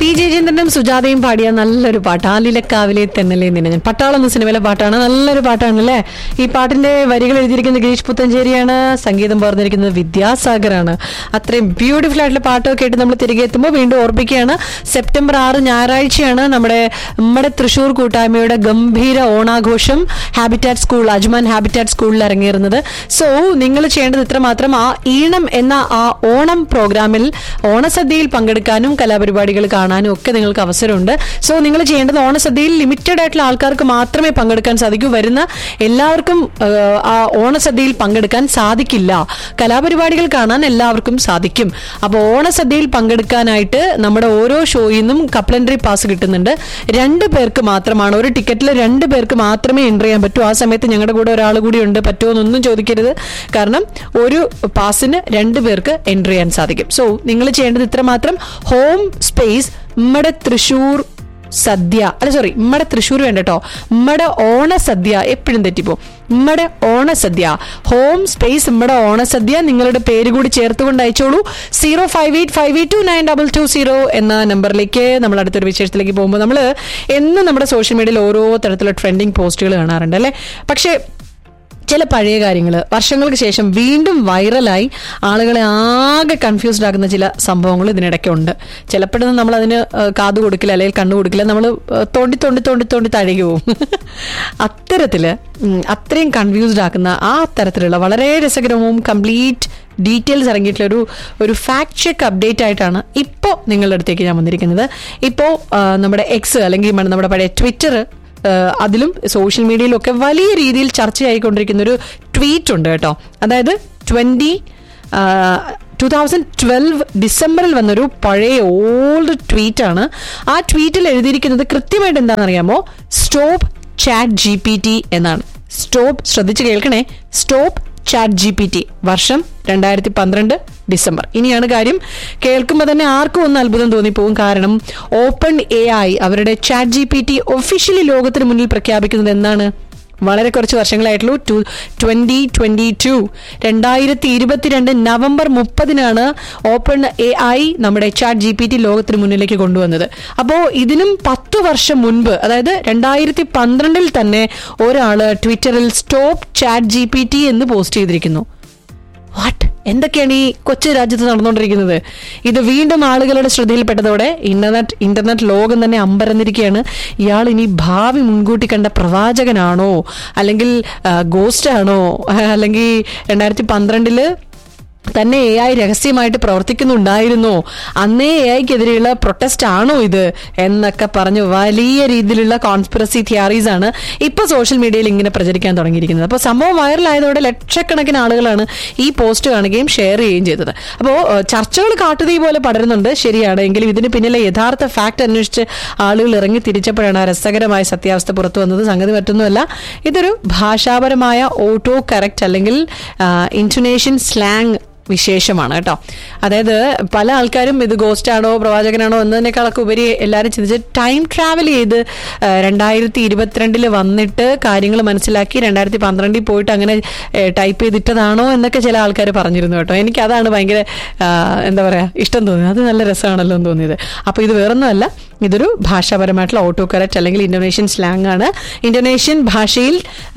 T ജയചന്ദ്രനും സുജാതയും പാടിയ നല്ലൊരു പാട്ട് ആലിലക്കാവിലെ തെന്നലെ നിന്നെ ഞാൻ പട്ടാളം എന്ന സിനിമയിലെ പാട്ടാണ് നല്ലൊരു പാട്ടാണ് അല്ലേ ഈ പാട്ടിന്റെ വരികൾ എഴുതിയിരിക്കുന്നത് ഗിരീഷ് പുത്തഞ്ചേരിയാണ് സംഗീതം പറഞ്ഞിരിക്കുന്നത് വിദ്യാസാഗറാണ് അത്രയും ബ്യൂട്ടിഫുൾ ആയിട്ടുള്ള പാട്ടൊക്കെ ആയിട്ട് നമ്മൾ തിരികെ എത്തുമ്പോൾ വീണ്ടും ഓർപ്പിക്കുകയാണ് സെപ്റ്റംബർ ആറ് ഞായറാഴ്ചയാണ് നമ്മുടെ നമ്മുടെ തൃശൂർ കൂട്ടായ്മയുടെ ഗംഭീര ഓണാഘോഷം ഹാബിറ്റാറ്റ് സ്കൂൾ അജ്മാൻ ഹാബിറ്റാറ്റ് സ്കൂളിൽ ഇറങ്ങിയിരുന്നത് സോ നിങ്ങൾ ചെയ്യേണ്ടത് ഇത്രമാത്രം ആ ഈണം എന്ന ആ ഓണം പ്രോഗ്രാമിൽ ഓണസദ്യയിൽ പങ്കെടുക്കാനും കലാപരിപാടികൾ കാണാനും ഒക്കെ നിങ്ങൾക്ക് അവസരമുണ്ട് സോ നിങ്ങൾ ചെയ്യേണ്ടത് ഓണസദ്യയിൽ ലിമിറ്റഡ് ആയിട്ടുള്ള ആൾക്കാർക്ക് മാത്രമേ പങ്കെടുക്കാൻ സാധിക്കൂ വരുന്ന എല്ലാവർക്കും ആ, ആ ഓണസദ്യയിൽ പങ്കെടുക്കാൻ സാധിക്കില്ല കലാപരിപാടികൾ കാണാൻ എല്ലാവർക്കും സാധിക്കും അപ്പോൾ ഓണസദ്യയിൽ പങ്കെടുക്കാനായിട്ട് നമ്മുടെ ഓരോ ഷോയിൽ നിന്നും കപ്ലൻഡറി പാസ് കിട്ടുന്നുണ്ട് രണ്ട് പേർക്ക് മാത്രമാണ് ഒരു ടിക്കറ്റിൽ രണ്ട് പേർക്ക് മാത്രമേ എൻ്റർ ചെയ്യാൻ പറ്റൂ ആ സമയത്ത് ഞങ്ങളുടെ കൂടെ ഒരാൾ കൂടി ഉണ്ട് പറ്റുമോ എന്നൊന്നും ചോദിക്കരുത് കാരണം ഒരു പാസിന് രണ്ട് പേർക്ക് എൻ്റർ ചെയ്യാൻ സാധിക്കും സോ നിങ്ങൾ ചെയ്യേണ്ടത് ഇത്ര മാത്രം ഹോം സ്പേസ് നമ്മുടെ തൃശൂർ സദ്യ അല്ല സോറി നമ്മുടെ തൃശ്ശൂർ വേണ്ട കേട്ടോ നമ്മുടെ ഓണസദ്യ എപ്പോഴും തെറ്റിപ്പോ നമ്മുടെ ഓണസദ്യ ഹോം സ്പേസ് നമ്മുടെ ഓണസദ്യ നിങ്ങളുടെ പേര് കൂടി ചേർത്തുകൊണ്ട് അയച്ചോളൂ zero five eight five eight two nine double two zero എന്ന നമ്പറിലേക്ക് നമ്മൾ അടുത്തൊരു വിശേഷത്തിലേക്ക് പോകുമ്പോൾ നമ്മൾ എന്നും നമ്മുടെ സോഷ്യൽ മീഡിയയിൽ ഓരോ തരത്തിലുള്ള ട്രെൻഡിങ് പോസ്റ്റുകൾ കാണാറുണ്ട് അല്ലേ പക്ഷേ ചില പഴയ കാര്യങ്ങൾ വർഷങ്ങൾക്ക് ശേഷം വീണ്ടും വൈറലായി ആളുകളെ ആകെ കൺഫ്യൂസ്ഡ് ആക്കുന്ന ചില സംഭവങ്ങൾ ഇതിനിടയ്ക്കുണ്ട് ചിലപ്പോഴൊന്നും നമ്മൾ അതിന് കാതു കൊടുക്കില്ല അല്ലെങ്കിൽ കണ്ണു കൊടുക്കില്ല നമ്മൾ തോണ്ടി തോണ്ടി തോണ്ടി തോണ്ടി തഴകി പോകും അത്തരത്തില് ഉം, അത്രയും കൺഫ്യൂസ്ഡ് ആക്കുന്ന ആ തരത്തിലുള്ള വളരെ രസകരവും കംപ്ലീറ്റ് ഡീറ്റെയിൽസ് ഇറങ്ങിയിട്ടുള്ള ഒരു ഒരു ഫാക്ട് ചെക്ക് അപ്ഡേറ്റ് ആയിട്ടാണ് ഇപ്പോൾ നിങ്ങളുടെ അടുത്തേക്ക് ഞാൻ വന്നിരിക്കുന്നത് ഇപ്പോൾ നമ്മുടെ എക്സ് അല്ലെങ്കിൽ നമ്മുടെ പഴയ ട്വിറ്റർ ഏഹ് അതിലും സോഷ്യൽ മീഡിയയിലൊക്കെ വലിയ രീതിയിൽ ചർച്ചയായിക്കൊണ്ടിരിക്കുന്ന ഒരു ട്വീറ്റ് ഉണ്ട് കേട്ടോ അതായത് ട്വന്റി ടു തൗസൻഡ് ട്വൽവ് ഡിസംബറിൽ വന്നൊരു പഴയ ഓൾഡ് ട്വീറ്റ് ആണ് ആ ട്വീറ്റിൽ എഴുതിയിരിക്കുന്നത് കൃത്യമായിട്ട് എന്താണെന്നറിയാമോ stop chat G P T എന്നാണ് സ്റ്റോപ്പ് ശ്രദ്ധിച്ച് കേൾക്കണേ stop chat G P T വർഷം രണ്ടായിരത്തി പന്ത്രണ്ട് ഡിസംബർ ഇനിയാണ് കാര്യം കേൾക്കുമ്പോൾ തന്നെ ആർക്കും ഒന്ന് അത്ഭുതം തോന്നിപ്പോവും കാരണം ഓപ്പൺ എ ഐ അവരുടെ chat G P T officially ലോകത്തിന് മുന്നിൽ പ്രഖ്യാപിക്കുന്നത് എന്താണ് വളരെ കുറച്ച് വർഷങ്ങളായിട്ടുള്ളൂ ടു ട്വന്റി ട്വന്റി ടു രണ്ടായിരത്തി ഇരുപത്തിരണ്ട് നവംബർ മുപ്പതിനാണ് ഓപ്പൺ എ ഐ നമ്മുടെ ചാറ്റ് ജി പി ടി ലോകത്തിന് മുന്നിലേക്ക് കൊണ്ടുവന്നത് അപ്പോൾ ഇതിനും പത്ത് വർഷം മുൻപ് അതായത് രണ്ടായിരത്തി പന്ത്രണ്ടിൽ തന്നെ ഒരാള് ട്വിറ്ററിൽ stop chat G P T എന്ന് പോസ്റ്റ് ചെയ്തിരിക്കുന്നു വാട്ട് എന്തൊക്കെയാണ് ഈ കൊച്ചു രാജ്യത്ത് നടന്നുകൊണ്ടിരിക്കുന്നത് ഇത് വീണ്ടും ആളുകളുടെ ശ്രദ്ധയിൽപ്പെട്ടതോടെ ഇന്റർനെറ്റ് ഇന്റർനെറ്റ് ലോകം തന്നെ അമ്പരന്നിരിക്കുകയാണ് ഇയാൾ ഇനി ഭാവി മുൻകൂട്ടി കണ്ട പ്രവാചകനാണോ അല്ലെങ്കിൽ ഗോസ്റ്റ് ആണോ അല്ലെങ്കിൽ രണ്ടായിരത്തി പന്ത്രണ്ടില് തന്നെ എ ഐ രഹസ്യമായിട്ട് പ്രവർത്തിക്കുന്നുണ്ടായിരുന്നോ അന്നേ എ ഐക്കെതിരെയുള്ള പ്രൊട്ടസ്റ്റ് ആണോ ഇത് എന്നൊക്കെ പറഞ്ഞ് വലിയ രീതിയിലുള്ള കോൺസ്പിറസി തിയറീസ് ആണ് ഇപ്പൊ സോഷ്യൽ മീഡിയയിൽ ഇങ്ങനെ പ്രചരിക്കാൻ തുടങ്ങിയിരിക്കുന്നത് അപ്പോൾ സംഭവം വൈറലായതോടെ ലക്ഷക്കണക്കിന് ആളുകളാണ് ഈ പോസ്റ്റ് കാണുകയും ഷെയർ ചെയ്യുകയും ചെയ്തത് അപ്പോൾ ചർച്ചകൾ കാട്ടുതീ പോലെ പടരുന്നുണ്ട് ശരിയാണ് എങ്കിലും ഇതിന് പിന്നിലെ യഥാർത്ഥ ഫാക്ട് അന്വേഷിച്ച് ആളുകൾ ഇറങ്ങി തിരിച്ചപ്പോഴാണ് ആ രസകരമായ സത്യാവസ്ഥ പുറത്തു വന്നത് സംഗതി മറ്റൊന്നുമല്ല ഇതൊരു ഭാഷാപരമായ ഓട്ടോ കറക്റ്റ് അല്ലെങ്കിൽ ഇൻറ്റുനേഷൻ സ്ലാങ് വിശേഷമാണ് കേട്ടോ അതായത് പല ആൾക്കാരും ഇത് ഗോസ്റ്റ് ആണോ പ്രവാചകനാണോ എന്നതിനേക്കാളൊക്കെ ഉപരി എല്ലാവരും ചിന്തിച്ച് ടൈം ട്രാവൽ ചെയ്ത് രണ്ടായിരത്തി ഇരുപത്തിരണ്ടിൽ വന്നിട്ട് കാര്യങ്ങൾ മനസ്സിലാക്കി രണ്ടായിരത്തി പന്ത്രണ്ടിൽ പോയിട്ട് അങ്ങനെ ടൈപ്പ് ചെയ്തിട്ടതാണോ എന്നൊക്കെ ചില ആൾക്കാർ പറഞ്ഞിരുന്നു കേട്ടോ എനിക്ക് അതാണ് ഭയങ്കര ആ, എന്താ പറയുക ഇഷ്ടം തോന്നിയത് അത് നല്ല രസമാണല്ലോ എന്ന് തോന്നിയത് അപ്പോൾ ഇത് വേറൊന്നുമല്ല ഇതൊരു ഭാഷാപരമായിട്ടുള്ള ഓട്ടോ കറക്റ്റ് അല്ലെങ്കിൽ ഇന്തോനേഷ്യൻ സ്ലാങ് ആണ് ഇന്തോനേഷ്യൻ ഭാഷയിൽ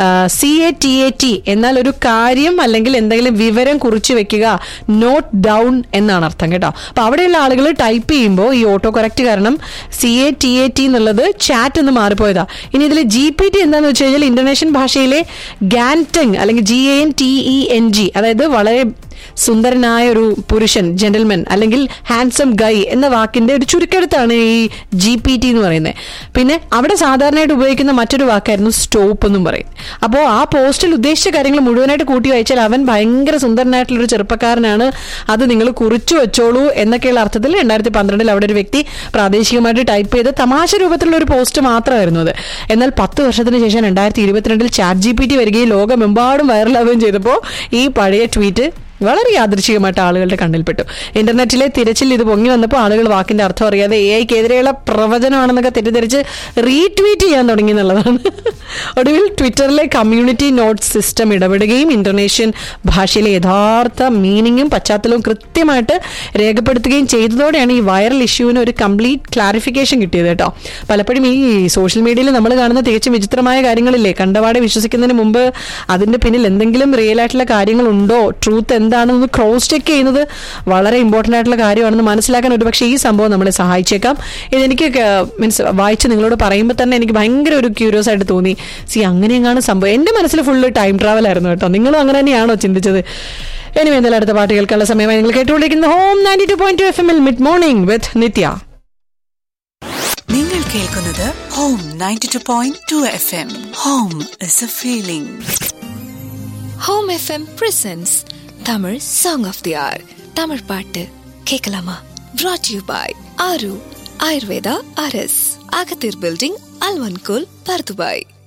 C A T A T എന്നാൽ ഒരു കാര്യം അല്ലെങ്കിൽ എന്തെങ്കിലും വിവരം കുറിച്ച് വെക്കുക നോട്ട് ഡൗൺ എന്നാണ് അർത്ഥം കേട്ടോ അപ്പൊ അവിടെയുള്ള ആളുകൾ ടൈപ്പ് ചെയ്യുമ്പോൾ ഈ ഓട്ടോ കറക്റ്റ് കാരണം C A T A T എന്നുള്ളത് ചാറ്റ് എന്ന് മാറിപ്പോയതാ ഇനി ഇതിൽ ജി പി ടി എന്താന്ന് വെച്ച് കഴിഞ്ഞാൽ ഇന്തോനേഷ്യൻ ഭാഷയിലെ ഗാൻടെങ് അല്ലെങ്കിൽ G A N T E N G അതായത് വളരെ സുന്ദരനായ ഒരു പുരുഷൻ ജെന്റൽമെൻ അല്ലെങ്കിൽ ഹാൻസം ഗൈ എന്ന വാക്കിന്റെ ഒരു ചുരുക്കെടുത്താണ് ഈ ജി പി ടി എന്ന് പറയുന്നത് പിന്നെ അവിടെ സാധാരണയായിട്ട് ഉപയോഗിക്കുന്ന മറ്റൊരു വാക്കായിരുന്നു സ്റ്റോപ്പ് എന്നും പറയും അപ്പോൾ ആ പോസ്റ്റിൽ ഉദ്ദേശിച്ച കാര്യങ്ങൾ മുഴുവനായിട്ട് കൂട്ടി വായിച്ചാൽ അവൻ ഭയങ്കര സുന്ദരനായിട്ടുള്ള ഒരു ചെറുപ്പക്കാരനാണ് അത് നിങ്ങൾ കുറിച്ചു വെച്ചോളൂ എന്നൊക്കെയുള്ള അർത്ഥത്തിൽ രണ്ടായിരത്തി പന്ത്രണ്ടിൽ അവിടെ ഒരു വ്യക്തി പ്രാദേശികമായിട്ട് ടൈപ്പ് ചെയ്ത് തമാശ രൂപത്തിലുള്ള ഒരു പോസ്റ്റ് മാത്രമായിരുന്നു അത് എന്നാൽ പത്ത് വർഷത്തിന് ശേഷം രണ്ടായിരത്തി ഇരുപത്തിരണ്ടിൽ ചാറ്റ് ജി പി ടി വരികയും ലോകമെമ്പാടും വൈറലാവുകയും ചെയ്തപ്പോൾ ഈ പഴയ ട്വീറ്റ് വളരെ യാദൃശികമായിട്ട് ആളുകളുടെ കണ്ണിൽപ്പെട്ടു ഇന്റർനെറ്റിലെ തിരച്ചിൽ ഇത് പൊങ്ങി വന്നപ്പോൾ ആളുകൾ വാക്കിന്റെ അർത്ഥം അറിയാതെ എ ഐക്കെതിരെയുള്ള പ്രവചനമാണെന്നൊക്കെ തെറ്റിദ്ധരിച്ച് റീട്വീറ്റ് ചെയ്യാൻ തുടങ്ങി എന്നുള്ളതാണ് ഒടുവിൽ ട്വിറ്ററിലെ കമ്മ്യൂണിറ്റി നോട്ട് സിസ്റ്റം ഇടപെടുകയും ഇന്തോനേഷ്യൻ ഭാഷയിലെ യഥാർത്ഥ മീനിങ്ങും പശ്ചാത്തലവും കൃത്യമായിട്ട് രേഖപ്പെടുത്തുകയും ചെയ്തതോടെയാണ് ഈ വൈറൽ ഇഷ്യൂവിന് ഒരു കംപ്ലീറ്റ് ക്ലാരിഫിക്കേഷൻ കിട്ടിയത് കേട്ടോ പലപ്പോഴും ഈ സോഷ്യൽ മീഡിയയിൽ നമ്മൾ കാണുന്ന തികച്ചും വിചിത്രമായ കാര്യങ്ങളില്ലേ കണ്ടപാടെ വിശ്വസിക്കുന്നതിന് മുമ്പ് അതിന്റെ പിന്നിൽ എന്തെങ്കിലും റിയൽ ആയിട്ടുള്ള കാര്യങ്ങളുണ്ടോ ട്രൂത്ത് എന്താണെന്ന് ക്രോസ് ചെക്ക് ചെയ്യുന്നത് വളരെ ഇമ്പോർട്ടൻ്റ് ആയിട്ടുള്ള കാര്യമാണെന്ന് മനസ്സിലാക്കാൻ ഒരുപക്ഷെ ഈ സംഭവം നമ്മളെ സഹായിച്ചേക്കാം ഇതെനിക്ക് മീൻസ് വായിച്ച് നിങ്ങളോട് പറയുമ്പോൾ തന്നെ എനിക്ക് ഭയങ്കര ഒരു ക്യൂരിയസ് ആയിട്ട് തോന്നി സി അങ്ങനെയെങ്ങാണ് സംഭവം എൻ്റെ മനസ്സിൽ ഫുള്ള് ടൈം ട്രാവൽ ആയിരുന്നു കേട്ടോ നിങ്ങളും അങ്ങനെ തന്നെയാണോ ചിന്തിച്ചത് ഇനി എന്തായാലും അടുത്ത പാട്ട് കേൾക്കാനുള്ള സമയമായി നിങ്ങൾ കേട്ടുകൊണ്ടിരിക്കുന്ന home ninety two point two F എമ്മിൽ മിഡ് മോർണിംഗ് വിത്ത് നിത്യ നിങ്ങൾ കേൾക്കുന്നത് home ninety two point two F M home is a feeling home FM presents Tamil song of the hour Tamil பாட்டு கேட்கலாமா brought you by Aaru Ayurveda அரஸ் அகத்தீர் பில்டிங் அல்வன்கோல் Bur Dubai